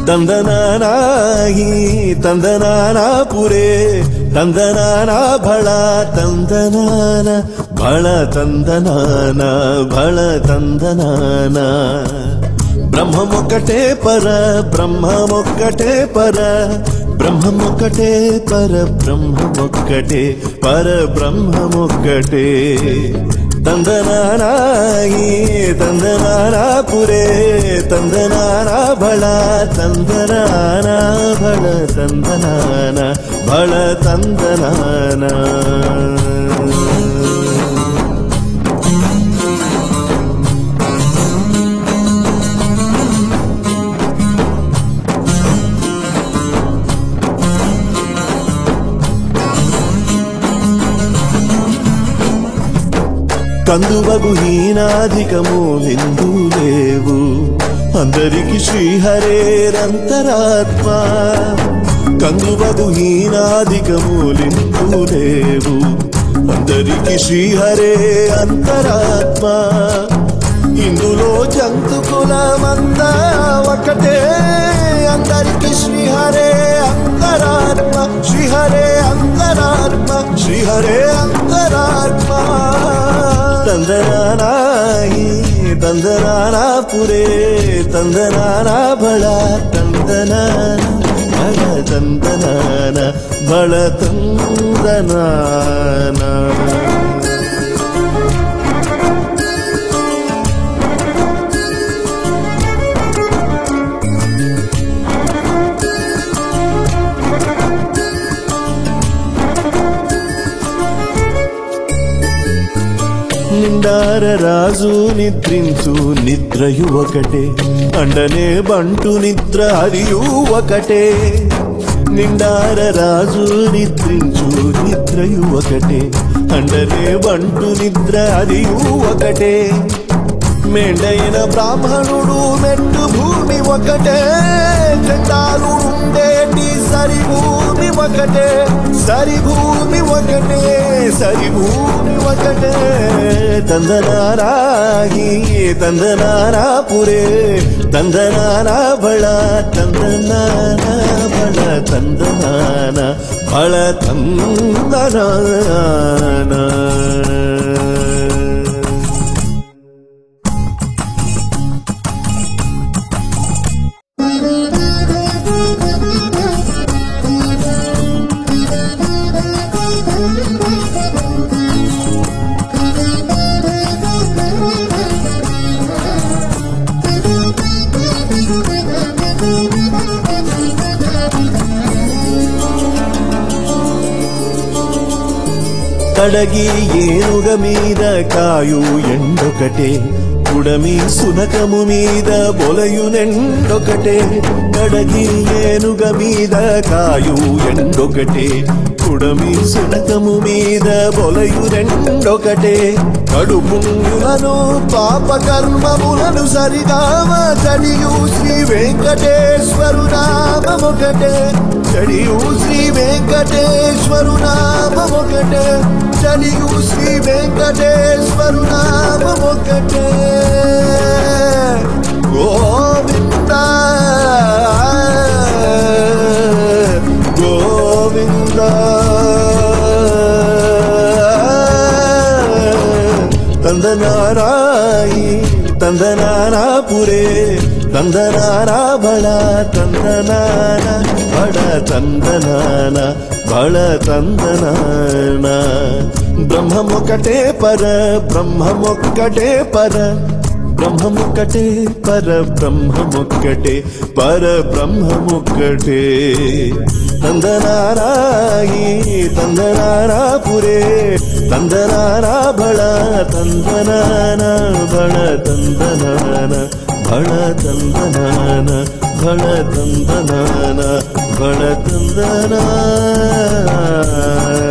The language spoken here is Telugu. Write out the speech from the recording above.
ದಂದನಾನಾಹಿ ತಂದನಾನಾಪುರೇ ತಂದನಾನ ಭಳ ತಂದನಾನ ಭಳ ತಂದನಾನ ಭಳ ತಂದನಾನ బ్రహ్మమొక్కటే పర బ్రహ్మమొక్కటే పర బ్రహ్మమొక్కటే పర బ్రహ్మమొక్కటే పర బ్రహ్మమొక్కటే తందనానాయి తందనానా పురే తందనానా బళ తందనానా బళ తందనాన బళ తందనానా కందువగు హీనాధికము విందు లేవు అందరికి శ్రీహరేరంతరాత్మ కందువగు హీనాధికము లిందు లేవు అందరికి శ్రీహరే అంతరాత్మ ఇందులో జంతు కులమంతా ఒకటే అందరికి శ్రీహరే అంతరాత్మ శ్రీహరే అంతరాత్మ శ్రీహరే అంతరాత్మ తందనానాయి తందనానా పురే తందనానా బళ తందనాన బళ తందనాన బళ తందనాన నిండార రాజు నిద్రించు నిద్రయు ఒకటే అండనే బంటు నిద్ర హరియు ఒకటే నిండార రాజు నిద్రించు నిద్రయు ఒకటే అండనే బంటు నిద్ర హరియు ఒకటే మెండైన బ్రాహ్మణుడు మెట్టు భూమి ఒకటే చండాలు ఉండేటి సరి భూమి ఒకటే సరి భూమి ఒకటే సరి భూమి ఒకటే తందనారాగి తందనారా పురే తందనారా బళ తందనాన బళ తందనాన బళ తందనాన కడగి ఏనుగ మీద కాయు ఎండొకటే కుడమి సునకము మీద బొలయునెండొకటే కడగి ఏనుగ మీద కాయు ఎండొకటే కుడమి సునకము మీద బొలయునెండొకటే కడుపులను పాప కర్మములను సరిగామ చడియు శ్రీ వెంకటేశ్వరు నామమొకటే చడియు శ్రీ వెంకటేశ్వరు నామమొకటే చడియు శ్రీ వెంకటేశ్వరు నామమొకటే గోవింద గోవింద తందనారాయి తందనానా పురే తందనానా బళ తందనాన బళ తందనాన బళ తందనాన బ్రహ్మమొక్కటే పర బ్రహ్మమొక్కటే పర బ్రహ్మమొక్కటే పర బ్రహ్మమొక్కటే పర బ్రహ్మమొక్కటే తందనారాయి తందనారా పురే తందనారా బళ తందనాన బళ తందనాన బళ తందనాన బళ తందనాన బళ తందనా